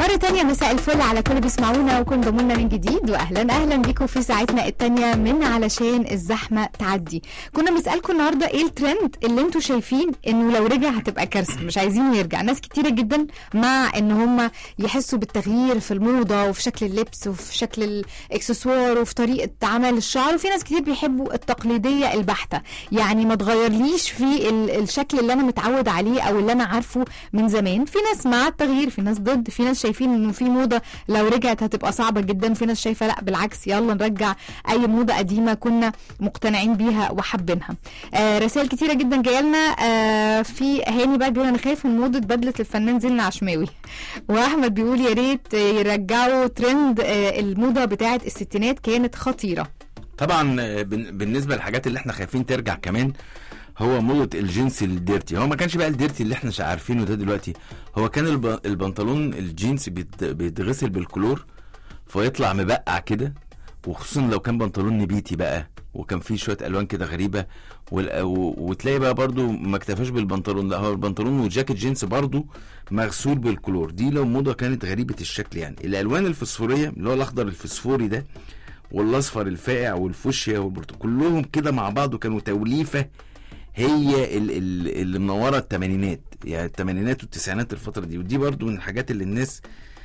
مرة تانية مساء الفل على كل بيسمعونا وكن ضمونا من جديد واهلا اهلا بيكم في ساعتنا التانية من علشان الزحمة تعدي كنا بنسألكم النهاردة ايه الترند اللي انتوا شايفين انه لو رجع هتبقى كارثة مش عايزينه يرجع ناس كتيرة جدا مع ان هم يحسوا بالتغيير في الموضة وفي شكل اللبس وفي شكل الاكسسوار وفي طريقة عمل الشعر وفي ناس كتير بيحبوا التقليدية البحتة يعني ما تغيرليش في ال- الشكل اللي انا متعود عليه او اللي انا عارفه من زمان في ناس مع التغيير في ناس ضد في ناس شايفين انه في موضه لو رجعت هتبقى صعبه جدا في ناس شايفه لا بالعكس يلا نرجع اي موضه قديمه كنا مقتنعين بيها وحابينها آه رسائل كتيره جدا جايه لنا آه في هاني بقى بيقول انا خايف من موضه بدله الفنان زين عشماوي واحمد بيقول يا ريت يرجعوا ترند آه الموضه بتاعه الستينات كانت خطيره طبعا آه، بن- بالنسبه للحاجات اللي احنا خايفين ترجع كمان هو موضه الجنس الديرتي هو ما كانش بقى الديرتي اللي احنا عارفينه ده دلوقتي هو كان الب- البنطلون الجينز بيت- بيتغسل بالكلور فيطلع مبقع كده وخصوصا لو كان بنطلون نبيتي بقى وكان فيه شويه الوان كده غريبه وال- و- وتلاقي بقى برضو ما اكتفاش بالبنطلون لا هو البنطلون وجاكيت جينز برضو مغسول بالكلور دي لو موضه كانت غريبه الشكل يعني الالوان الفسفوريه اللي هو الاخضر الفسفوري ده والاصفر الفاقع والفوشيا والبرتقال كلهم كده مع بعض وكانوا توليفه هي ال- ال- اللي منوره الثمانينات يعني الثمانينات والتسعينات الفتره دي ودي برضو من الحاجات اللي الناس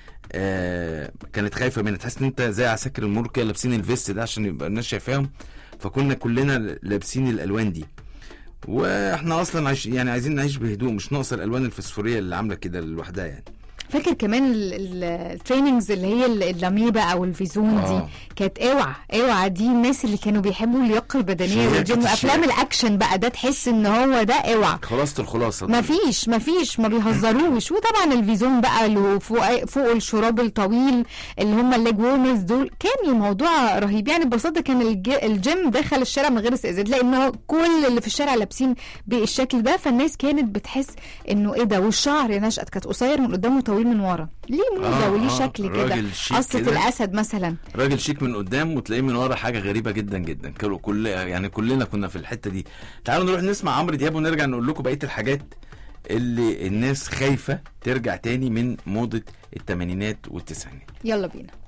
آه كانت خايفه منها تحس ان انت زي عساكر المرور كده لابسين الفيست ده عشان يبقى الناس شايفاهم فكنا كلنا لابسين الالوان دي واحنا اصلا عايش يعني عايزين نعيش بهدوء مش ناقصه الالوان الفسفوريه اللي عامله كده لوحدها يعني فاكر كمان ال- ال- التريننجز اللي هي ال- اللاميبا او الفيزون دي آه. كانت اوعى اوعى دي الناس اللي كانوا بيحبوا اللياقه البدنيه شياكة والجيم الشياكة. افلام الاكشن بقى ده تحس ان هو ده اوعى خلاصه الخلاصه ما فيش ما فيش ما بيهزروش وطبعا الفيزون بقى اللي فوق فوق الشراب الطويل اللي هم الليج وورمرز دول كان الموضوع رهيب يعني ببساطه كان الج- الجيم دخل الشارع من غير استئذان لان هو كل اللي في الشارع لابسين بالشكل ده فالناس كانت بتحس انه ايه ده والشعر يا نشأت كانت قصير من قدام وطويل من ورا ليه موضه آه، وليه آه، شكل كده راجل شيك قصه كده. الاسد مثلا راجل شيك من قدام وتلاقيه من ورا حاجه غريبه جدا جدا كانوا كل يعني كلنا كنا في الحته دي تعالوا نروح نسمع عمرو دياب ونرجع نقول لكم بقيه الحاجات اللي الناس خايفه ترجع تاني من موضه الثمانينات والتسعينات يلا بينا